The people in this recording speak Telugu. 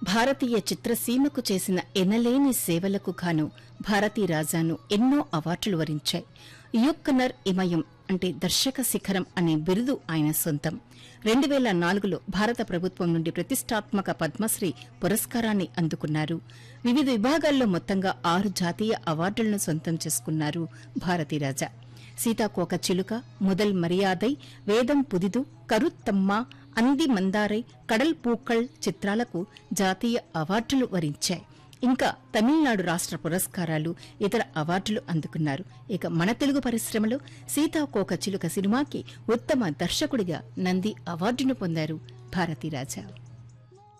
భారతీయ చిత్రసీమకు చేసిన ఎనలేని సేవలకు గాను భారతీ రాజాను ఎన్నో అవార్డులు వరించాయి యుక్కనర్ ఇమయం అంటే దర్శక శిఖరం అనే బిరుదు ఆయన సొంతం రెండు వేల నాలుగులో భారత ప్రభుత్వం నుండి ప్రతిష్టాత్మక పద్మశ్రీ పురస్కారాన్ని అందుకున్నారు వివిధ విభాగాల్లో మొత్తంగా ఆరు జాతీయ అవార్డులను సొంతం చేసుకున్నారు భారతీరాజా సీతాకోక చిలుక ముదల్ మర్యాదై వేదం పుదిదు కరుత్తమ్మ అంది మందారై కడల్ పూక్కల్ చిత్రాలకు జాతీయ అవార్డులు వరించాయి ఇంకా తమిళనాడు రాష్ట్ర పురస్కారాలు ఇతర అవార్డులు అందుకున్నారు ఇక మన తెలుగు పరిశ్రమలో సీతాకోక చిలుక సినిమాకి ఉత్తమ దర్శకుడిగా నంది అవార్డును పొందారు భారతీరాజా